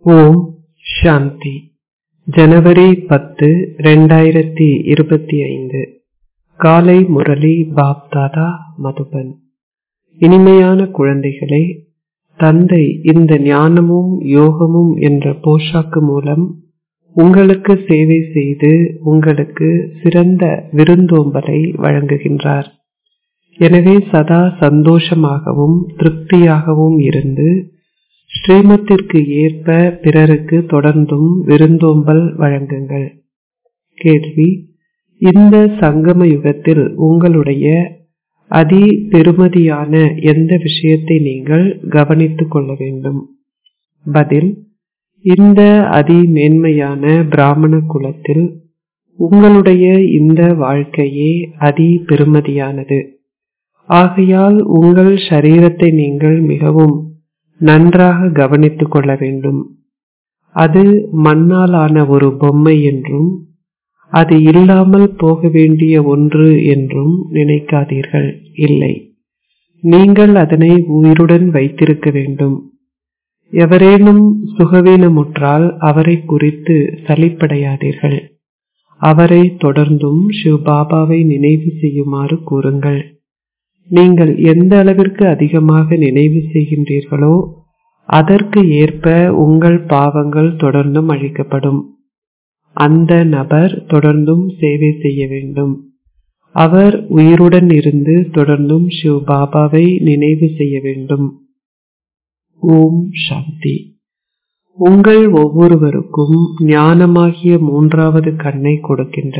ஓம் சாந்தி ஜனவரி பத்து ரெண்டாயிரத்தி இருபத்தி ஐந்து காலை முரளி பாப் தாதா மதுபன் இனிமையான குழந்தைகளே தந்தை இந்த ஞானமும் யோகமும் என்ற போஷாக்கு மூலம் உங்களுக்கு சேவை செய்து உங்களுக்கு சிறந்த விருந்தோம்பலை வழங்குகின்றார் எனவே சதா சந்தோஷமாகவும் திருப்தியாகவும் இருந்து ஸ்ரீமத்திற்கு ஏற்ப பிறருக்கு தொடர்ந்தும் விருந்தோம்பல் வழங்குங்கள் கேள்வி இந்த சங்கம யுகத்தில் உங்களுடைய அதி பெருமதியான எந்த விஷயத்தை நீங்கள் கவனித்துக் கொள்ள வேண்டும் பதில் இந்த அதி மேன்மையான பிராமண குலத்தில் உங்களுடைய இந்த வாழ்க்கையே அதி பெருமதியானது ஆகையால் உங்கள் சரீரத்தை நீங்கள் மிகவும் நன்றாக கவனித்துக் கொள்ள வேண்டும் அது மண்ணாலான ஒரு பொம்மை என்றும் அது இல்லாமல் போக வேண்டிய ஒன்று என்றும் நினைக்காதீர்கள் இல்லை நீங்கள் அதனை உயிருடன் வைத்திருக்க வேண்டும் எவரேனும் சுகவீனமுற்றால் அவரை குறித்து சலிப்படையாதீர்கள் அவரை தொடர்ந்தும் சிவபாபாவை நினைவு செய்யுமாறு கூறுங்கள் நீங்கள் எந்த அளவிற்கு அதிகமாக நினைவு செய்கின்றீர்களோ அதற்கு ஏற்ப உங்கள் பாவங்கள் தொடர்ந்தும் அழிக்கப்படும் அந்த நபர் தொடர்ந்தும் சேவை செய்ய வேண்டும் அவர் உயிருடன் இருந்து தொடர்ந்தும் சிவ பாபாவை நினைவு செய்ய வேண்டும் ஓம் சாந்தி உங்கள் ஒவ்வொருவருக்கும் ஞானமாகிய மூன்றாவது கண்ணை கொடுக்கின்ற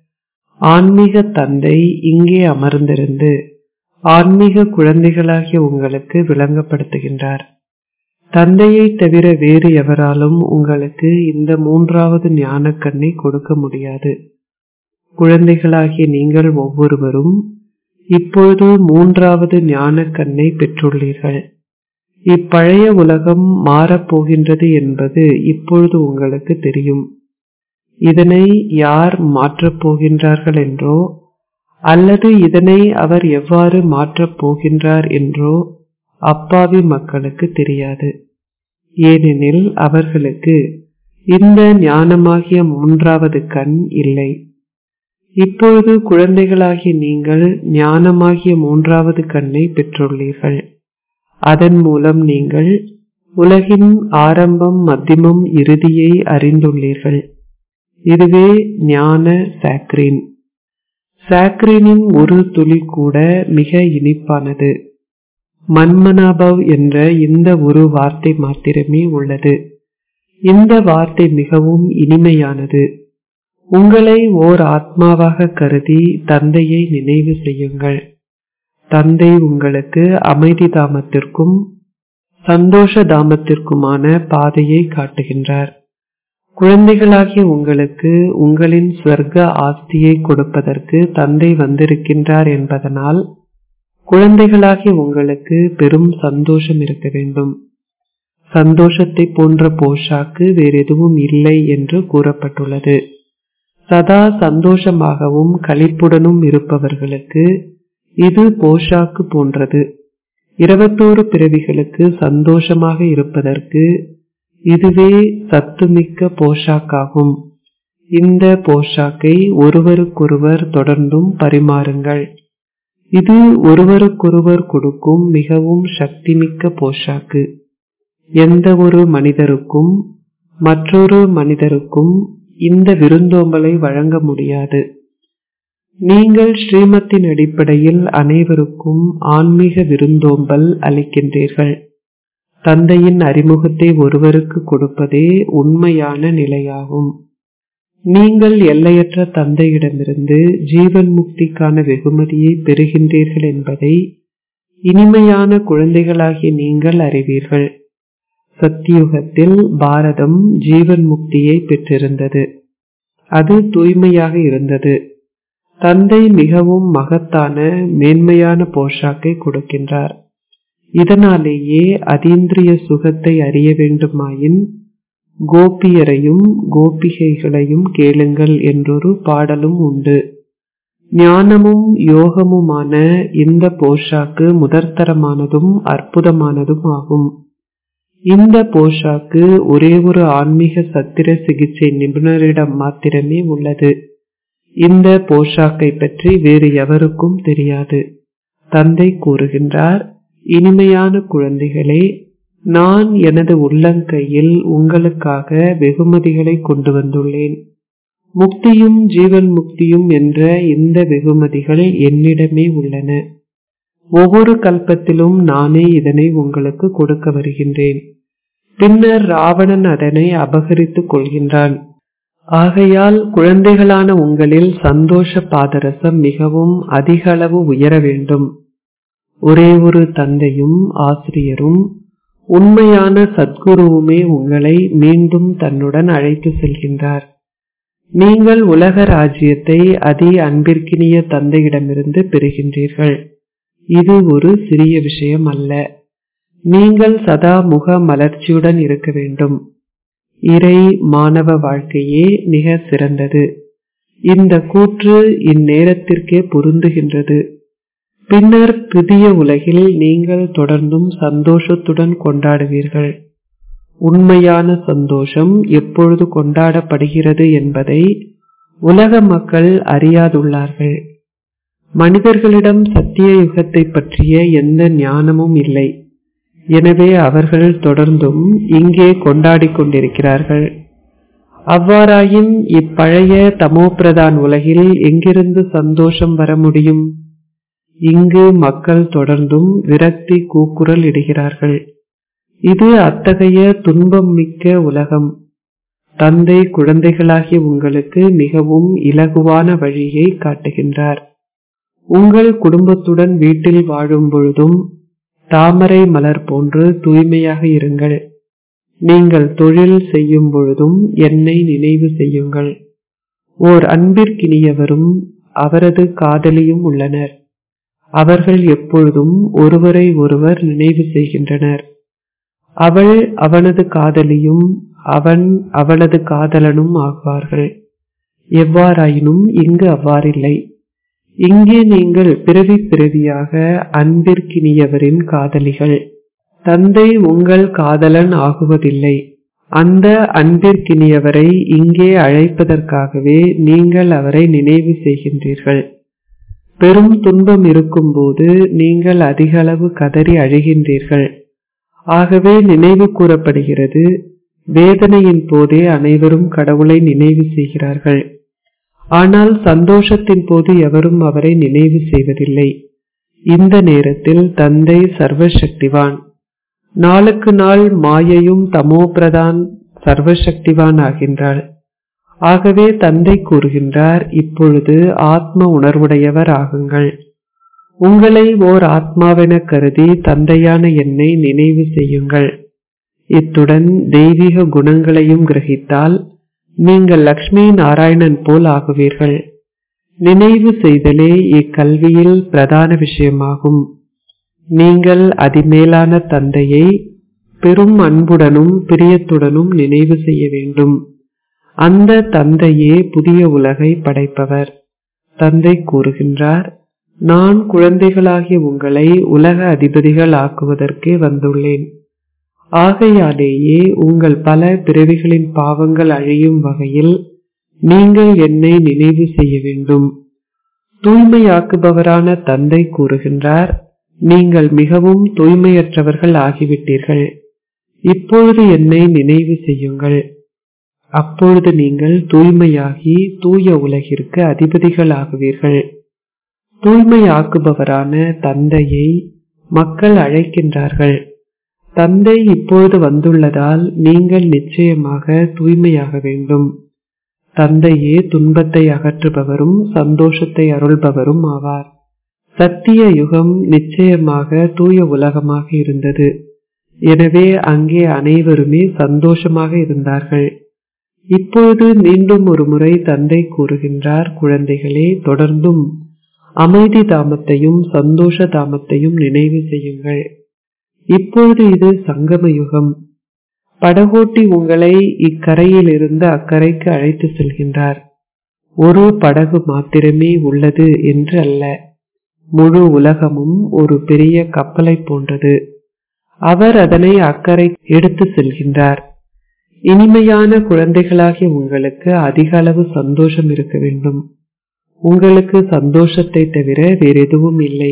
ஆன்மீக தந்தை இங்கே அமர்ந்திருந்து ஆன்மீக குழந்தைகளாகிய உங்களுக்கு விளங்கப்படுத்துகின்றார் தந்தையை தவிர வேறு எவராலும் உங்களுக்கு இந்த மூன்றாவது ஞானக்கண்ணை கொடுக்க முடியாது குழந்தைகளாகிய நீங்கள் ஒவ்வொருவரும் இப்பொழுது மூன்றாவது ஞானக்கண்ணை பெற்றுள்ளீர்கள் இப்பழைய உலகம் மாறப்போகின்றது என்பது இப்பொழுது உங்களுக்கு தெரியும் இதனை யார் மாற்றப் போகின்றார்கள் என்றோ அல்லது இதனை அவர் எவ்வாறு மாற்றப் போகின்றார் என்றோ அப்பாவி மக்களுக்கு தெரியாது ஏனெனில் அவர்களுக்கு இந்த ஞானமாகிய மூன்றாவது கண் இல்லை இப்பொழுது குழந்தைகளாகிய நீங்கள் ஞானமாகிய மூன்றாவது கண்ணை பெற்றுள்ளீர்கள் அதன் மூலம் நீங்கள் உலகின் ஆரம்பம் மத்தியமம் இறுதியை அறிந்துள்ளீர்கள் இதுவே ஞான சாக்ரீன் சாக்ரீனின் ஒரு துளி கூட மிக இனிப்பானது மன்மனாபவ் என்ற இந்த ஒரு வார்த்தை மாத்திரமே உள்ளது இந்த வார்த்தை மிகவும் இனிமையானது உங்களை ஓர் ஆத்மாவாக கருதி தந்தையை நினைவு செய்யுங்கள் தந்தை உங்களுக்கு அமைதி தாமத்திற்கும் சந்தோஷ தாமத்திற்குமான பாதையை காட்டுகின்றார் குழந்தைகளாகிய உங்களுக்கு உங்களின் ஸ்வர்க்க ஆஸ்தியை கொடுப்பதற்கு தந்தை வந்திருக்கின்றார் என்பதனால் குழந்தைகளாகிய உங்களுக்கு பெரும் சந்தோஷம் இருக்க வேண்டும் சந்தோஷத்தை போன்ற போஷாக்கு வேறெதுவும் இல்லை என்று கூறப்பட்டுள்ளது சதா சந்தோஷமாகவும் களிப்புடனும் இருப்பவர்களுக்கு இது போஷாக்கு போன்றது இருபத்தோரு பிறவிகளுக்கு சந்தோஷமாக இருப்பதற்கு இதுவே சத்துமிக்க போஷாக்காகும் இந்த போஷாக்கை ஒருவருக்கொருவர் தொடர்ந்தும் பரிமாறுங்கள் இது ஒருவருக்கொருவர் கொடுக்கும் மிகவும் சக்திமிக்க போஷாக்கு எந்த ஒரு மனிதருக்கும் மற்றொரு மனிதருக்கும் இந்த விருந்தோம்பலை வழங்க முடியாது நீங்கள் ஸ்ரீமத்தின் அடிப்படையில் அனைவருக்கும் ஆன்மீக விருந்தோம்பல் அளிக்கின்றீர்கள் தந்தையின் அறிமுகத்தை ஒருவருக்கு கொடுப்பதே உண்மையான நிலையாகும் நீங்கள் எல்லையற்ற தந்தையிடமிருந்து ஜீவன் முக்திக்கான வெகுமதியை பெறுகின்றீர்கள் என்பதை இனிமையான குழந்தைகளாகிய நீங்கள் அறிவீர்கள் சத்தியுகத்தில் பாரதம் ஜீவன் முக்தியை பெற்றிருந்தது அது தூய்மையாக இருந்தது தந்தை மிகவும் மகத்தான மேன்மையான போஷாக்கை கொடுக்கின்றார் இதனாலேயே அதீந்திரிய சுகத்தை அறிய வேண்டுமாயின் கோபியரையும் கோபிகைகளையும் கேளுங்கள் என்றொரு பாடலும் உண்டு ஞானமும் யோகமுமான இந்த போஷாக்கு முதற்தரமானதும் அற்புதமானதும் ஆகும் இந்த போஷாக்கு ஒரே ஒரு ஆன்மீக சத்திர சிகிச்சை நிபுணரிடம் மாத்திரமே உள்ளது இந்த போஷாக்கை பற்றி வேறு எவருக்கும் தெரியாது தந்தை கூறுகின்றார் இனிமையான குழந்தைகளே நான் எனது உள்ளங்கையில் உங்களுக்காக வெகுமதிகளை கொண்டு வந்துள்ளேன் முக்தியும் ஜீவன் முக்தியும் என்ற இந்த வெகுமதிகள் என்னிடமே உள்ளன ஒவ்வொரு கல்பத்திலும் நானே இதனை உங்களுக்கு கொடுக்க வருகின்றேன் பின்னர் ராவணன் அதனை அபகரித்துக் கொள்கின்றான் ஆகையால் குழந்தைகளான உங்களில் சந்தோஷ பாதரசம் மிகவும் அதிக அளவு உயர வேண்டும் ஒரே ஒரு தந்தையும் ஆசிரியரும் உண்மையான சத்குருவுமே உங்களை மீண்டும் தன்னுடன் அழைத்து செல்கின்றார் நீங்கள் உலக ராஜ்யத்தை அதி அன்பிற்கினிய தந்தையிடமிருந்து பெறுகின்றீர்கள் இது ஒரு சிறிய விஷயம் அல்ல நீங்கள் சதா முக மலர்ச்சியுடன் இருக்க வேண்டும் இறை மாணவ வாழ்க்கையே மிக சிறந்தது இந்த கூற்று இந்நேரத்திற்கே பொருந்துகின்றது பின்னர் புதிய உலகில் நீங்கள் தொடர்ந்தும் சந்தோஷத்துடன் கொண்டாடுவீர்கள் உண்மையான சந்தோஷம் எப்பொழுது கொண்டாடப்படுகிறது என்பதை உலக மக்கள் அறியாதுள்ளார்கள் மனிதர்களிடம் சத்திய யுகத்தை பற்றிய எந்த ஞானமும் இல்லை எனவே அவர்கள் தொடர்ந்தும் இங்கே கொண்டாடிக் கொண்டிருக்கிறார்கள் அவ்வாறாயின் இப்பழைய தமோபிரதான் உலகில் எங்கிருந்து சந்தோஷம் வர முடியும் இங்கு மக்கள் தொடர்ந்தும் விரக்தி கூக்குரல் இடுகிறார்கள் இது அத்தகைய துன்பம் மிக்க உலகம் தந்தை குழந்தைகளாகிய உங்களுக்கு மிகவும் இலகுவான வழியை காட்டுகின்றார் உங்கள் குடும்பத்துடன் வீட்டில் வாழும் பொழுதும் தாமரை மலர் போன்று தூய்மையாக இருங்கள் நீங்கள் தொழில் செய்யும் பொழுதும் என்னை நினைவு செய்யுங்கள் ஓர் அன்பிற்கினியவரும் அவரது காதலியும் உள்ளனர் அவர்கள் எப்பொழுதும் ஒருவரை ஒருவர் நினைவு செய்கின்றனர் அவள் அவனது காதலியும் அவன் அவளது காதலனும் ஆகுவார்கள் எவ்வாறாயினும் இங்கு அவ்வாறில்லை இங்கே நீங்கள் பிறவி பிறவியாக அன்பிற்கினியவரின் காதலிகள் தந்தை உங்கள் காதலன் ஆகுவதில்லை அந்த அன்பிற்கினியவரை இங்கே அழைப்பதற்காகவே நீங்கள் அவரை நினைவு செய்கின்றீர்கள் பெரும் துன்பம் இருக்கும்போது நீங்கள் அதிக அளவு கதறி அழுகின்றீர்கள் ஆகவே நினைவு கூறப்படுகிறது வேதனையின் போதே அனைவரும் கடவுளை நினைவு செய்கிறார்கள் ஆனால் சந்தோஷத்தின் போது எவரும் அவரை நினைவு செய்வதில்லை இந்த நேரத்தில் தந்தை சர்வசக்திவான் நாளுக்கு நாள் மாயையும் தமோபிரதான் சர்வசக்திவான் ஆகின்றாள் ஆகவே தந்தை கூறுகின்றார் இப்பொழுது ஆத்ம உணர்வுடையவர் ஆகுங்கள் உங்களை ஓர் ஆத்மாவென கருதி தந்தையான என்னை நினைவு செய்யுங்கள் இத்துடன் தெய்வீக குணங்களையும் கிரகித்தால் நீங்கள் லக்ஷ்மி நாராயணன் போல் ஆகுவீர்கள் நினைவு செய்தலே இக்கல்வியில் பிரதான விஷயமாகும் நீங்கள் அதிமேலான தந்தையை பெரும் அன்புடனும் பிரியத்துடனும் நினைவு செய்ய வேண்டும் அந்த தந்தையே புதிய உலகை படைப்பவர் தந்தை கூறுகின்றார் நான் குழந்தைகளாகிய உங்களை உலக அதிபதிகள் ஆக்குவதற்கே வந்துள்ளேன் ஆகையாலேயே உங்கள் பல பிறவிகளின் பாவங்கள் அழியும் வகையில் நீங்கள் என்னை நினைவு செய்ய வேண்டும் தூய்மையாக்குபவரான தந்தை கூறுகின்றார் நீங்கள் மிகவும் தூய்மையற்றவர்கள் ஆகிவிட்டீர்கள் இப்பொழுது என்னை நினைவு செய்யுங்கள் அப்பொழுது நீங்கள் தூய்மையாகி தூய உலகிற்கு அதிபதிகள் ஆகுவீர்கள் தூய்மையாக்குபவரான தந்தையை மக்கள் அழைக்கின்றார்கள் தந்தை இப்பொழுது வந்துள்ளதால் நீங்கள் நிச்சயமாக தூய்மையாக வேண்டும் தந்தையே துன்பத்தை அகற்றுபவரும் சந்தோஷத்தை அருள்பவரும் ஆவார் சத்திய யுகம் நிச்சயமாக தூய உலகமாக இருந்தது எனவே அங்கே அனைவருமே சந்தோஷமாக இருந்தார்கள் இப்பொழுது மீண்டும் ஒரு முறை தந்தை கூறுகின்றார் குழந்தைகளே தொடர்ந்தும் அமைதி தாமத்தையும் சந்தோஷ தாமத்தையும் நினைவு செய்யுங்கள் இப்பொழுது இது சங்கம யுகம் படகோட்டி உங்களை இக்கரையில் இருந்து அக்கறைக்கு அழைத்து செல்கின்றார் ஒரு படகு மாத்திரமே உள்ளது என்று அல்ல முழு உலகமும் ஒரு பெரிய கப்பலை போன்றது அவர் அதனை அக்கறை எடுத்து செல்கின்றார் இனிமையான குழந்தைகளாகிய உங்களுக்கு அதிக அளவு சந்தோஷம் இருக்க வேண்டும் உங்களுக்கு சந்தோஷத்தை தவிர வேறு எதுவும் இல்லை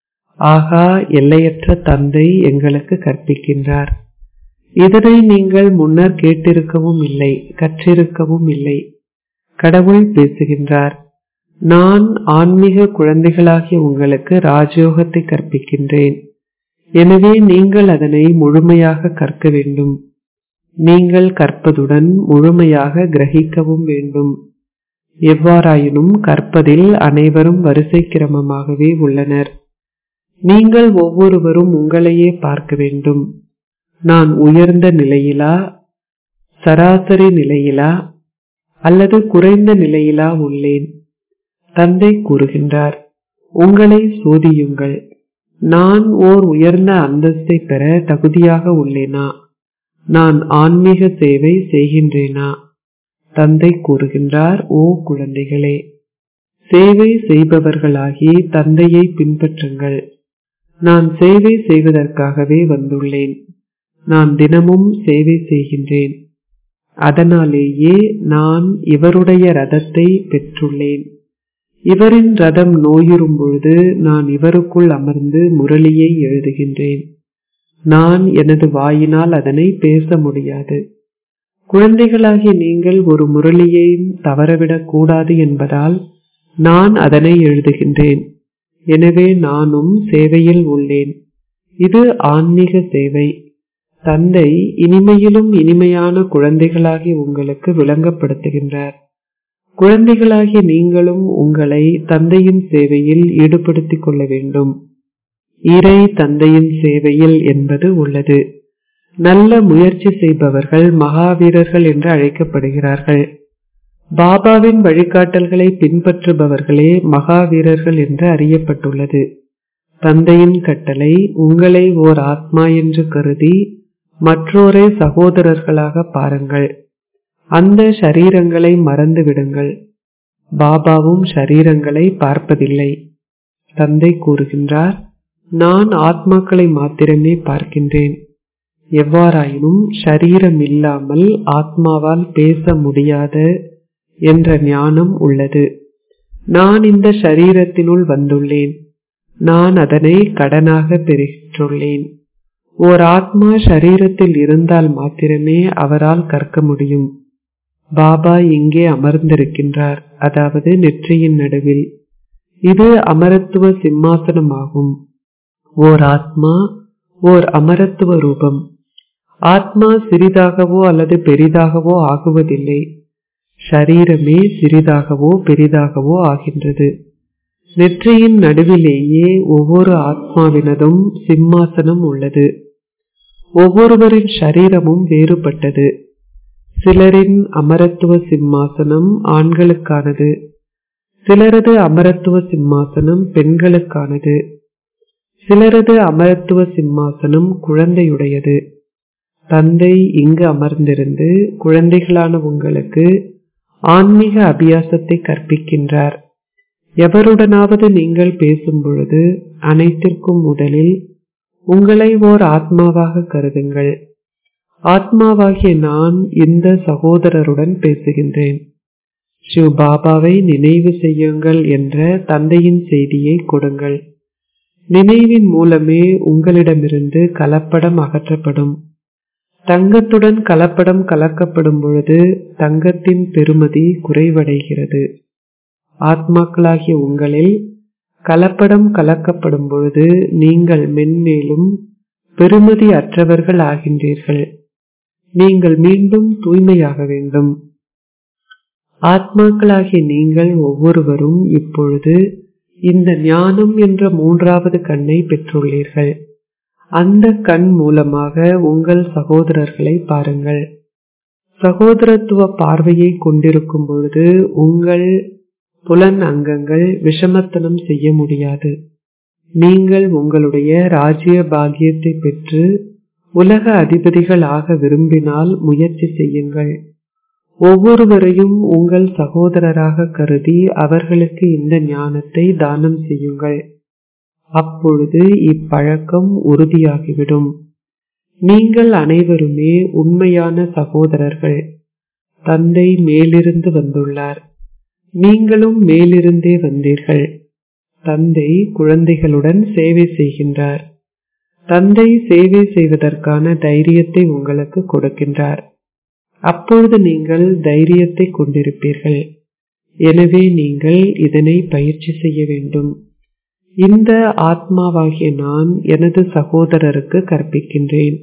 ஆகா எல்லையற்ற தந்தை எங்களுக்கு கற்பிக்கின்றார் இதனை நீங்கள் முன்னர் கேட்டிருக்கவும் இல்லை கற்றிருக்கவும் இல்லை கடவுள் பேசுகின்றார் நான் ஆன்மீக குழந்தைகளாகிய உங்களுக்கு ராஜயோகத்தை கற்பிக்கின்றேன் எனவே நீங்கள் அதனை முழுமையாக கற்க வேண்டும் நீங்கள் கற்பதுடன் முழுமையாக கிரகிக்கவும் வேண்டும் எவ்வாறாயினும் கற்பதில் அனைவரும் வரிசை கிரமமாகவே உள்ளனர் நீங்கள் ஒவ்வொருவரும் உங்களையே பார்க்க வேண்டும் நான் உயர்ந்த நிலையிலா சராசரி நிலையிலா அல்லது குறைந்த நிலையிலா உள்ளேன் தந்தை கூறுகின்றார் உங்களை சோதியுங்கள் நான் ஓர் உயர்ந்த அந்தஸ்தை பெற தகுதியாக உள்ளேனா நான் ஆன்மீக சேவை செய்கின்றேனா தந்தை கூறுகின்றார் ஓ குழந்தைகளே சேவை செய்பவர்களாகி தந்தையை பின்பற்றுங்கள் நான் சேவை செய்வதற்காகவே வந்துள்ளேன் நான் தினமும் சேவை செய்கின்றேன் அதனாலேயே நான் இவருடைய ரதத்தை பெற்றுள்ளேன் இவரின் ரதம் நோயுறும் பொழுது நான் இவருக்குள் அமர்ந்து முரளியை எழுதுகின்றேன் நான் எனது வாயினால் அதனை பேச முடியாது குழந்தைகளாகிய நீங்கள் ஒரு முரளியையும் தவறவிடக் கூடாது என்பதால் நான் அதனை எழுதுகின்றேன் எனவே நானும் சேவையில் உள்ளேன் இது ஆன்மீக சேவை தந்தை இனிமையிலும் இனிமையான குழந்தைகளாகி உங்களுக்கு விளங்கப்படுத்துகின்றார் குழந்தைகளாகிய நீங்களும் உங்களை தந்தையின் சேவையில் ஈடுபடுத்திக் கொள்ள வேண்டும் இறை தந்தையின் சேவையில் என்பது உள்ளது நல்ல முயற்சி செய்பவர்கள் மகாவீரர்கள் என்று அழைக்கப்படுகிறார்கள் பாபாவின் வழிகாட்டல்களை பின்பற்றுபவர்களே மகாவீரர்கள் என்று அறியப்பட்டுள்ளது தந்தையின் கட்டளை உங்களை ஓர் ஆத்மா என்று கருதி மற்றோரை சகோதரர்களாக பாருங்கள் அந்த ஷரீரங்களை மறந்து விடுங்கள் பாபாவும் ஷரீரங்களை பார்ப்பதில்லை தந்தை கூறுகின்றார் நான் ஆத்மாக்களை மாத்திரமே பார்க்கின்றேன் எவ்வாறாயினும் ஷரீரம் இல்லாமல் ஆத்மாவால் பேச முடியாத என்ற ஞானம் உள்ளது நான் இந்த ஷரீரத்தினுள் வந்துள்ளேன் நான் அதனை கடனாக பெற்றுள்ளேன் ஓர் ஆத்மா ஷரீரத்தில் இருந்தால் மாத்திரமே அவரால் கற்க முடியும் பாபா இங்கே அமர்ந்திருக்கின்றார் அதாவது நெற்றியின் நடுவில் இது அமரத்துவ சிம்மாசனமாகும் ஓர் ஆத்மா ஓர் அமரத்துவ ரூபம் ஆத்மா சிறிதாகவோ அல்லது பெரிதாகவோ ஆகுவதில்லை ஷரீரமே சிறிதாகவோ பெரிதாகவோ ஆகின்றது நெற்றியின் நடுவிலேயே ஒவ்வொரு ஆத்மாவினதும் சிம்மாசனம் உள்ளது ஒவ்வொருவரின் ஷரீரமும் வேறுபட்டது சிலரின் அமரத்துவ சிம்மாசனம் ஆண்களுக்கானது சிலரது அமரத்துவ சிம்மாசனம் பெண்களுக்கானது சிலரது அமரத்துவ சிம்மாசனம் குழந்தையுடையது தந்தை இங்கு அமர்ந்திருந்து குழந்தைகளான உங்களுக்கு ஆன்மீக அபியாசத்தை கற்பிக்கின்றார் எவருடனாவது நீங்கள் பேசும் பொழுது அனைத்திற்கும் முதலில் உங்களை ஓர் ஆத்மாவாக கருதுங்கள் ஆத்மாவாகிய நான் இந்த சகோதரருடன் பேசுகின்றேன் சிவ் பாபாவை நினைவு செய்யுங்கள் என்ற தந்தையின் செய்தியை கொடுங்கள் நினைவின் மூலமே உங்களிடமிருந்து கலப்படம் அகற்றப்படும் தங்கத்துடன் கலப்படம் கலக்கப்படும் பொழுது தங்கத்தின் பெருமதி குறைவடைகிறது ஆத்மாக்களாகிய உங்களில் கலப்படம் கலக்கப்படும் பொழுது நீங்கள் மென்மேலும் பெருமதி அற்றவர்கள் ஆகின்றீர்கள் நீங்கள் மீண்டும் தூய்மையாக வேண்டும் ஆத்மாக்களாகிய நீங்கள் ஒவ்வொருவரும் இப்பொழுது இந்த ஞானம் என்ற மூன்றாவது கண்ணை பெற்றுள்ளீர்கள் அந்த கண் மூலமாக உங்கள் சகோதரர்களை பாருங்கள் சகோதரத்துவ பார்வையை கொண்டிருக்கும் பொழுது உங்கள் புலன் அங்கங்கள் விஷமத்தனம் செய்ய முடியாது நீங்கள் உங்களுடைய ராஜ்ய பாகியத்தை பெற்று உலக அதிபதிகள் ஆக விரும்பினால் முயற்சி செய்யுங்கள் ஒவ்வொருவரையும் உங்கள் சகோதரராக கருதி அவர்களுக்கு இந்த ஞானத்தை தானம் செய்யுங்கள் அப்பொழுது இப்பழக்கம் உறுதியாகிவிடும் நீங்கள் அனைவருமே உண்மையான சகோதரர்கள் தந்தை மேலிருந்து வந்துள்ளார் நீங்களும் மேலிருந்தே வந்தீர்கள் தந்தை குழந்தைகளுடன் சேவை செய்கின்றார் தந்தை சேவை செய்வதற்கான தைரியத்தை உங்களுக்கு கொடுக்கின்றார் அப்பொழுது நீங்கள் தைரியத்தை கொண்டிருப்பீர்கள் எனவே நீங்கள் இதனை பயிற்சி செய்ய வேண்டும் இந்த ஆத்மாவாகிய நான் எனது சகோதரருக்கு கற்பிக்கின்றேன்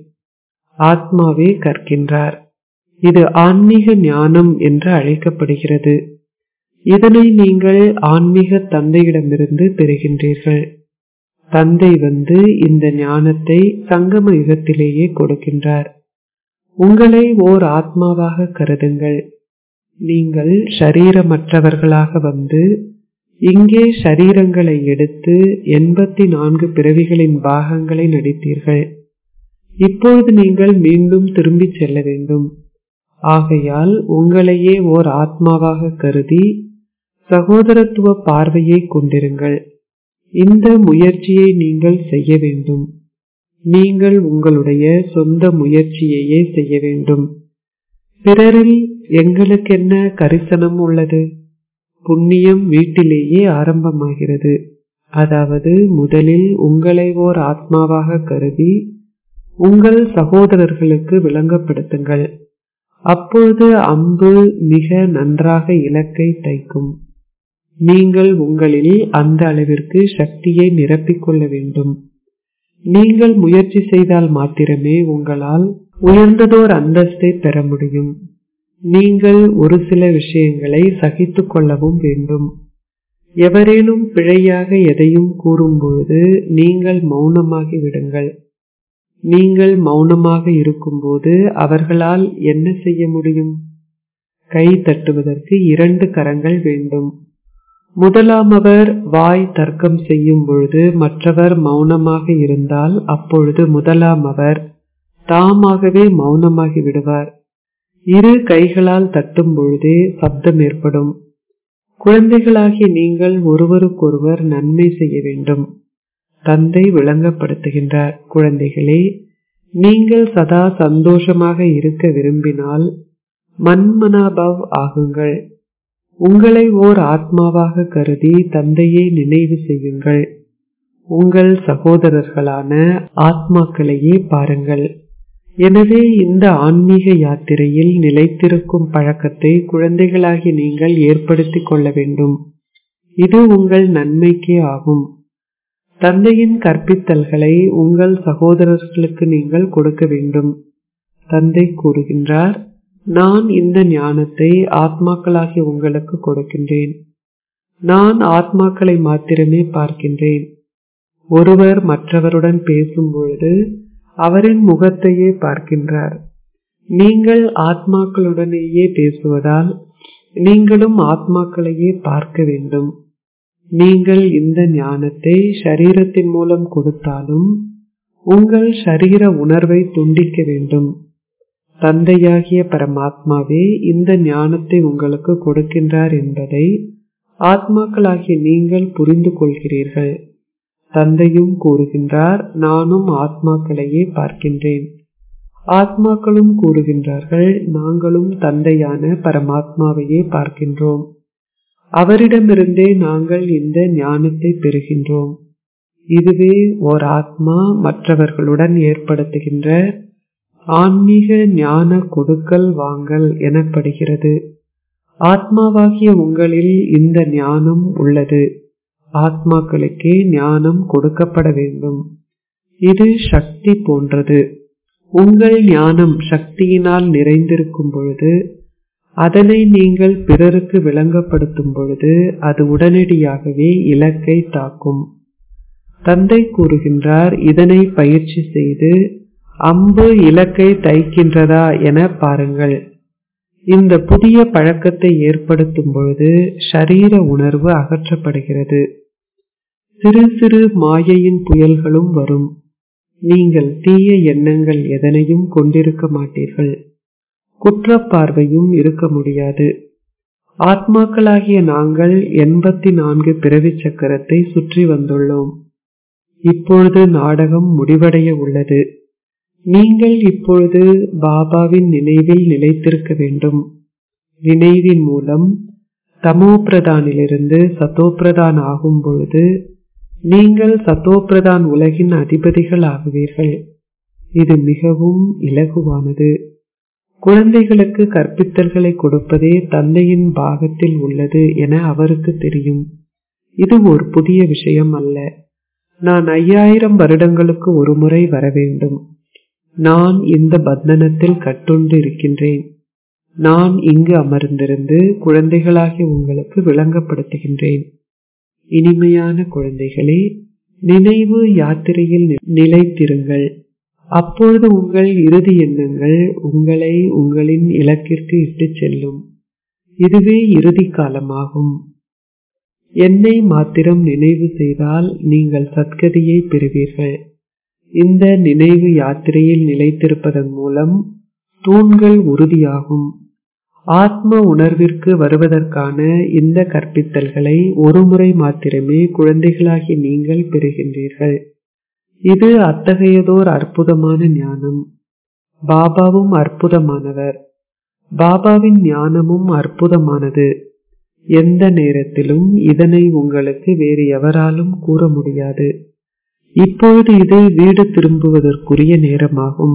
ஆத்மாவே கற்கின்றார் இது ஆன்மீக ஞானம் என்று அழைக்கப்படுகிறது இதனை நீங்கள் ஆன்மீக தந்தையிடமிருந்து பெறுகின்றீர்கள் தந்தை வந்து இந்த ஞானத்தை சங்கம யுகத்திலேயே கொடுக்கின்றார் உங்களை ஓர் ஆத்மாவாக கருதுங்கள் நீங்கள் ஷரீரமற்றவர்களாக வந்து இங்கே ஷரீரங்களை எடுத்து எண்பத்தி நான்கு பிறவிகளின் பாகங்களை நடித்தீர்கள் இப்பொழுது நீங்கள் மீண்டும் திரும்பிச் செல்ல வேண்டும் ஆகையால் உங்களையே ஓர் ஆத்மாவாக கருதி சகோதரத்துவ பார்வையை கொண்டிருங்கள் இந்த முயற்சியை நீங்கள் செய்ய வேண்டும் நீங்கள் உங்களுடைய சொந்த முயற்சியையே செய்ய வேண்டும் பிறரில் எங்களுக்கென்ன கரிசனம் உள்ளது புண்ணியம் வீட்டிலேயே ஆரம்பமாகிறது அதாவது முதலில் உங்களை ஓர் ஆத்மாவாக கருதி உங்கள் சகோதரர்களுக்கு விளங்கப்படுத்துங்கள் அப்பொழுது அம்பு மிக நன்றாக இலக்கை தைக்கும் நீங்கள் உங்களில் அந்த அளவிற்கு சக்தியை நிரப்பிக்கொள்ள வேண்டும் நீங்கள் முயற்சி செய்தால் மாத்திரமே உங்களால் உயர்ந்ததோர் அந்தஸ்தை பெற முடியும் நீங்கள் ஒரு சில விஷயங்களை சகித்துக் கொள்ளவும் வேண்டும் எவரேனும் பிழையாக எதையும் கூறும்பொழுது நீங்கள் மௌனமாகி விடுங்கள் நீங்கள் மௌனமாக இருக்கும்போது அவர்களால் என்ன செய்ய முடியும் கை தட்டுவதற்கு இரண்டு கரங்கள் வேண்டும் முதலாமவர் வாய் தர்க்கம் செய்யும் பொழுது மற்றவர் மௌனமாக இருந்தால் அப்பொழுது முதலாமவர் தாமாகவே மௌனமாகி விடுவார் இரு கைகளால் தட்டும் பொழுதே சப்தம் ஏற்படும் குழந்தைகளாகிய நீங்கள் ஒருவருக்கொருவர் நன்மை செய்ய வேண்டும் தந்தை விளங்கப்படுத்துகின்றார் குழந்தைகளே நீங்கள் சதா சந்தோஷமாக இருக்க விரும்பினால் மன்மனாபவ் ஆகுங்கள் உங்களை ஓர் ஆத்மாவாக கருதி தந்தையை நினைவு செய்யுங்கள் உங்கள் சகோதரர்களான ஆத்மாக்களையே பாருங்கள் எனவே இந்த ஆன்மீக யாத்திரையில் நிலைத்திருக்கும் பழக்கத்தை குழந்தைகளாகி நீங்கள் ஏற்படுத்திக் கொள்ள வேண்டும் இது உங்கள் நன்மைக்கே ஆகும் தந்தையின் கற்பித்தல்களை உங்கள் சகோதரர்களுக்கு நீங்கள் கொடுக்க வேண்டும் தந்தை கூறுகின்றார் நான் இந்த ஞானத்தை ஆத்மாக்களாகி உங்களுக்கு கொடுக்கின்றேன் நான் ஆத்மாக்களை மாத்திரமே பார்க்கின்றேன் ஒருவர் மற்றவருடன் பேசும் பொழுது அவரின் முகத்தையே பார்க்கின்றார் நீங்கள் ஆத்மாக்களுடனேயே பேசுவதால் நீங்களும் ஆத்மாக்களையே பார்க்க வேண்டும் நீங்கள் இந்த ஞானத்தை ஷரீரத்தின் மூலம் கொடுத்தாலும் உங்கள் ஷரீர உணர்வை துண்டிக்க வேண்டும் தந்தையாகிய பரமாத்மாவே இந்த ஞானத்தை உங்களுக்கு கொடுக்கின்றார் என்பதை ஆத்மாக்களாகிய நீங்கள் புரிந்து கொள்கிறீர்கள் தந்தையும் கூறுகின்றார் நானும் ஆத்மாக்களையே பார்க்கின்றேன் ஆத்மாக்களும் கூறுகின்றார்கள் நாங்களும் தந்தையான பரமாத்மாவையே பார்க்கின்றோம் அவரிடமிருந்தே நாங்கள் இந்த ஞானத்தை பெறுகின்றோம் இதுவே ஓர் ஆத்மா மற்றவர்களுடன் ஏற்படுத்துகின்ற ஆன்மீக ஞான கொடுக்கல் வாங்கல் எனப்படுகிறது ஆத்மாவாகிய உங்களில் இந்த ஞானம் உள்ளது ஆத்மாக்களுக்கே ஞானம் கொடுக்கப்பட வேண்டும் இது சக்தி போன்றது உங்கள் ஞானம் சக்தியினால் நிறைந்திருக்கும் பொழுது அதனை நீங்கள் பிறருக்கு விளங்கப்படுத்தும் பொழுது அது உடனடியாகவே இலக்கை தாக்கும் தந்தை கூறுகின்றார் இதனை பயிற்சி செய்து அம்பு இலக்கை தைக்கின்றதா என பாருங்கள் இந்த புதிய பழக்கத்தை ஏற்படுத்தும் பொழுது ஷரீர உணர்வு அகற்றப்படுகிறது சிறு சிறு மாயையின் புயல்களும் வரும் நீங்கள் தீய எண்ணங்கள் எதனையும் கொண்டிருக்க மாட்டீர்கள் குற்றப்பார்வையும் இருக்க முடியாது ஆத்மாக்களாகிய நாங்கள் எண்பத்தி நான்கு பிறவி சக்கரத்தை சுற்றி வந்துள்ளோம் இப்பொழுது நாடகம் முடிவடைய உள்ளது நீங்கள் இப்பொழுது பாபாவின் நினைவில் நிலைத்திருக்க வேண்டும் நினைவின் மூலம் தமோபிரதானிலிருந்து சத்தோபிரதான் ஆகும் பொழுது நீங்கள் சத்தோபிரதான் உலகின் அதிபதிகள் ஆகுவீர்கள் இது மிகவும் இலகுவானது குழந்தைகளுக்கு கற்பித்தல்களை கொடுப்பதே தந்தையின் பாகத்தில் உள்ளது என அவருக்கு தெரியும் இது ஒரு புதிய விஷயம் அல்ல நான் ஐயாயிரம் வருடங்களுக்கு ஒரு முறை வர வேண்டும் நான் இந்த பந்தனத்தில் கட்டுண்டு இருக்கின்றேன் நான் இங்கு அமர்ந்திருந்து குழந்தைகளாகிய உங்களுக்கு விளங்கப்படுத்துகின்றேன் இனிமையான குழந்தைகளே நினைவு யாத்திரையில் நிலைத்திருங்கள் அப்பொழுது உங்கள் இறுதி எண்ணங்கள் உங்களை உங்களின் இலக்கிற்கு இட்டுச் செல்லும் இதுவே இறுதி காலமாகும் என்னை மாத்திரம் நினைவு செய்தால் நீங்கள் சத்கதியை பெறுவீர்கள் இந்த நினைவு யாத்திரையில் நிலைத்திருப்பதன் மூலம் தூண்கள் உறுதியாகும் ஆத்ம உணர்விற்கு வருவதற்கான இந்த கற்பித்தல்களை ஒருமுறை மாத்திரமே குழந்தைகளாகி நீங்கள் பெறுகின்றீர்கள் இது அத்தகையதோர் அற்புதமான ஞானம் பாபாவும் அற்புதமானவர் பாபாவின் ஞானமும் அற்புதமானது எந்த நேரத்திலும் இதனை உங்களுக்கு வேறு எவராலும் கூற முடியாது இப்பொழுது இது வீடு திரும்புவதற்குரிய நேரமாகும்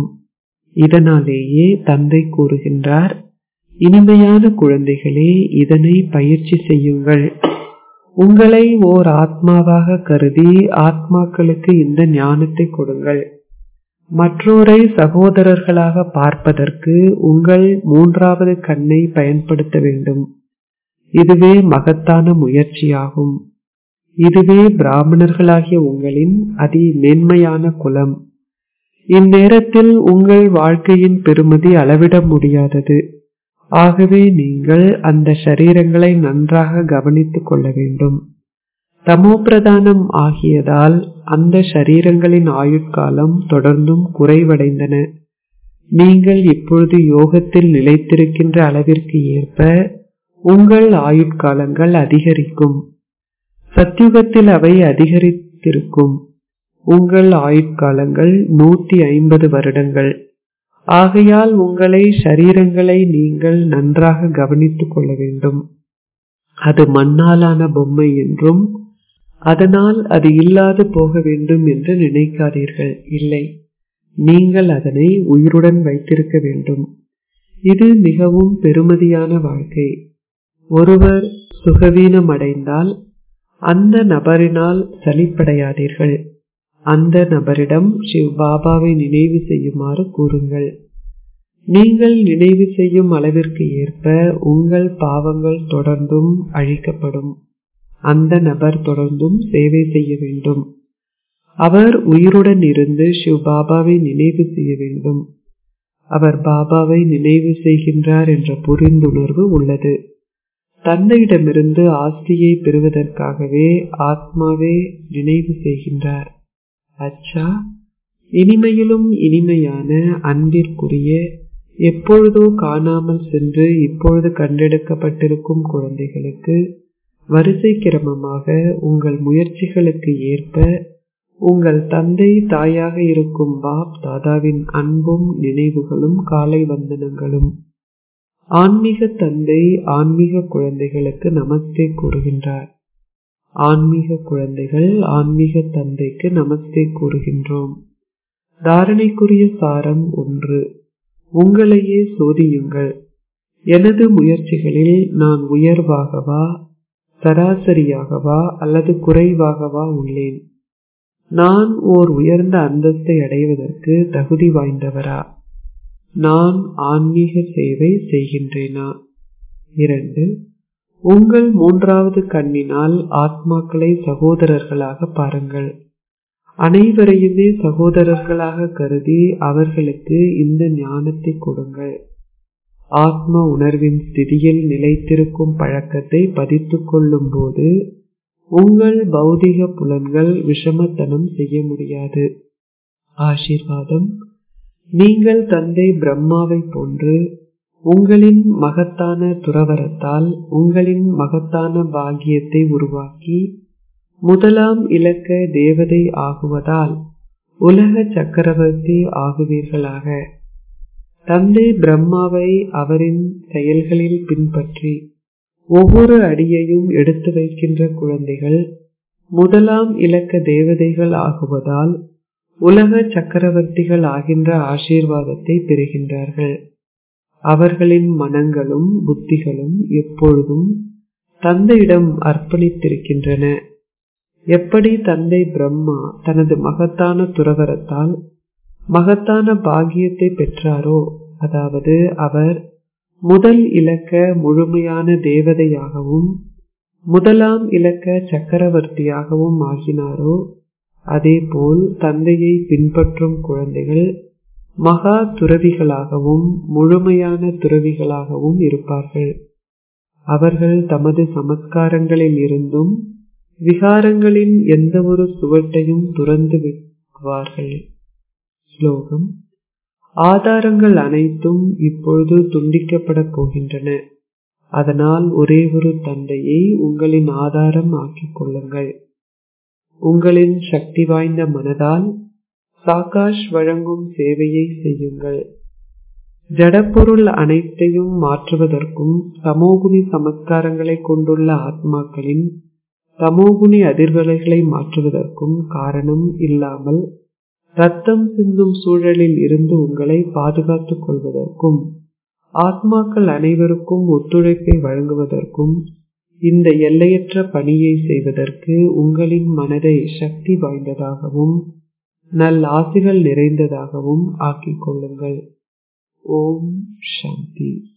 இதனாலேயே தந்தை கூறுகின்றார் இனிமையான குழந்தைகளே இதனை பயிற்சி செய்யுங்கள் உங்களை ஓர் ஆத்மாவாக கருதி ஆத்மாக்களுக்கு இந்த ஞானத்தை கொடுங்கள் மற்றோரை சகோதரர்களாக பார்ப்பதற்கு உங்கள் மூன்றாவது கண்ணை பயன்படுத்த வேண்டும் இதுவே மகத்தான முயற்சியாகும் இதுவே பிராமணர்களாகிய உங்களின் அதி மேன்மையான குலம் இந்நேரத்தில் உங்கள் வாழ்க்கையின் பெருமதி அளவிட முடியாதது ஆகவே நீங்கள் அந்த சரீரங்களை நன்றாக கவனித்துக் கொள்ள வேண்டும் தமோபிரதானம் ஆகியதால் அந்த சரீரங்களின் ஆயுட்காலம் தொடர்ந்தும் குறைவடைந்தன நீங்கள் இப்பொழுது யோகத்தில் நிலைத்திருக்கின்ற அளவிற்கு ஏற்ப உங்கள் ஆயுட்காலங்கள் அதிகரிக்கும் சத்தியுகத்தில் அவை அதிகரித்திருக்கும் உங்கள் ஆயுட்காலங்கள் நூத்தி ஐம்பது வருடங்கள் ஆகையால் உங்களை சரீரங்களை நீங்கள் நன்றாக கவனித்துக் கொள்ள வேண்டும் அது மண்ணாலான பொம்மை என்றும் அதனால் அது இல்லாது போக வேண்டும் என்று நினைக்காதீர்கள் இல்லை நீங்கள் அதனை உயிருடன் வைத்திருக்க வேண்டும் இது மிகவும் பெருமதியான வாழ்க்கை ஒருவர் சுகவீனம் அடைந்தால் அந்த நபரினால் சலிப்படையாதீர்கள் அந்த நபரிடம் சிவ் பாபாவை நினைவு செய்யுமாறு கூறுங்கள் நீங்கள் நினைவு செய்யும் அளவிற்கு ஏற்ப உங்கள் பாவங்கள் தொடர்ந்தும் அழிக்கப்படும் அந்த நபர் தொடர்ந்தும் சேவை செய்ய வேண்டும் அவர் உயிருடன் இருந்து சிவ் பாபாவை நினைவு செய்ய வேண்டும் அவர் பாபாவை நினைவு செய்கின்றார் என்ற புரிந்துணர்வு உள்ளது தந்தையிடமிருந்து ஆஸ்தியை பெறுவதற்காகவே ஆத்மாவே நினைவு செய்கின்றார் அச்சா இனிமையிலும் இனிமையான அன்பிற்குரிய எப்பொழுதோ காணாமல் சென்று இப்பொழுது கண்டெடுக்கப்பட்டிருக்கும் குழந்தைகளுக்கு வரிசை கிரமமாக உங்கள் முயற்சிகளுக்கு ஏற்ப உங்கள் தந்தை தாயாக இருக்கும் பாப் தாதாவின் அன்பும் நினைவுகளும் காலை வந்தனங்களும் ஆன்மீக தந்தை ஆன்மீக குழந்தைகளுக்கு நமஸ்தே கூறுகின்றார் ஆன்மீக குழந்தைகள் ஆன்மீக தந்தைக்கு நமஸ்தே கூறுகின்றோம் தாரணைக்குரிய சாரம் ஒன்று உங்களையே சோதியுங்கள் எனது முயற்சிகளில் நான் உயர்வாகவா சராசரியாகவா அல்லது குறைவாகவா உள்ளேன் நான் ஓர் உயர்ந்த அந்தஸ்தை அடைவதற்கு தகுதி வாய்ந்தவரா நான் ஆன்மீக சேவை செய்கின்றேனா இரண்டு உங்கள் மூன்றாவது கண்ணினால் ஆத்மாக்களை சகோதரர்களாக பாருங்கள் அனைவரையுமே சகோதரர்களாக கருதி அவர்களுக்கு இந்த ஞானத்தை கொடுங்கள் ஆத்ம உணர்வின் ஸ்திதியில் நிலைத்திருக்கும் பழக்கத்தை பதித்துக் கொள்ளும் போது உங்கள் பௌதிக புலன்கள் விஷமத்தனம் செய்ய முடியாது ஆசீர்வாதம் நீங்கள் தந்தை பிரம்மாவை போன்று உங்களின் மகத்தான துறவரத்தால் உங்களின் மகத்தான பாக்கியத்தை உருவாக்கி முதலாம் இலக்க தேவதை ஆகுவதால் உலக சக்கரவர்த்தி ஆகுவீர்களாக தந்தை பிரம்மாவை அவரின் செயல்களில் பின்பற்றி ஒவ்வொரு அடியையும் எடுத்து வைக்கின்ற குழந்தைகள் முதலாம் இலக்க தேவதைகள் ஆகுவதால் உலக சக்கரவர்த்திகள் ஆகின்ற ஆசீர்வாதத்தை பெறுகின்றார்கள் அவர்களின் மனங்களும் புத்திகளும் எப்பொழுதும் தந்தையிடம் அர்ப்பணித்திருக்கின்றன எப்படி தந்தை பிரம்மா தனது மகத்தான துறவரத்தால் மகத்தான பாகியத்தை பெற்றாரோ அதாவது அவர் முதல் இலக்க முழுமையான தேவதையாகவும் முதலாம் இலக்க சக்கரவர்த்தியாகவும் ஆகினாரோ அதேபோல் தந்தையை பின்பற்றும் குழந்தைகள் மகா துறவிகளாகவும் முழுமையான துறவிகளாகவும் இருப்பார்கள் அவர்கள் தமது சமஸ்காரங்களில் இருந்தும் விகாரங்களின் எந்த ஒரு சுவட்டையும் துறந்து விடுவார்கள் ஸ்லோகம் ஆதாரங்கள் அனைத்தும் இப்பொழுது துண்டிக்கப்பட போகின்றன அதனால் ஒரே ஒரு தந்தையை உங்களின் ஆதாரம் ஆக்கிக் கொள்ளுங்கள் உங்களின் சக்தி வாய்ந்த மனதால் சாகாஷ் வழங்கும் சேவையை செய்யுங்கள் ஜடப்பொருள் அனைத்தையும் மாற்றுவதற்கும் சமோகுணி சமஸ்காரங்களை கொண்டுள்ள ஆத்மாக்களின் தமோகுணி அதிர்வலைகளை மாற்றுவதற்கும் காரணம் இல்லாமல் ரத்தம் சிந்தும் சூழலில் இருந்து உங்களை பாதுகாத்துக் கொள்வதற்கும் ஆத்மாக்கள் அனைவருக்கும் ஒத்துழைப்பை வழங்குவதற்கும் இந்த எல்லையற்ற பணியை செய்வதற்கு உங்களின் மனதை சக்தி வாய்ந்ததாகவும் நல் ஆசிகள் நிறைந்ததாகவும் ஆக்கிக் கொள்ளுங்கள் ஓம் சாந்தி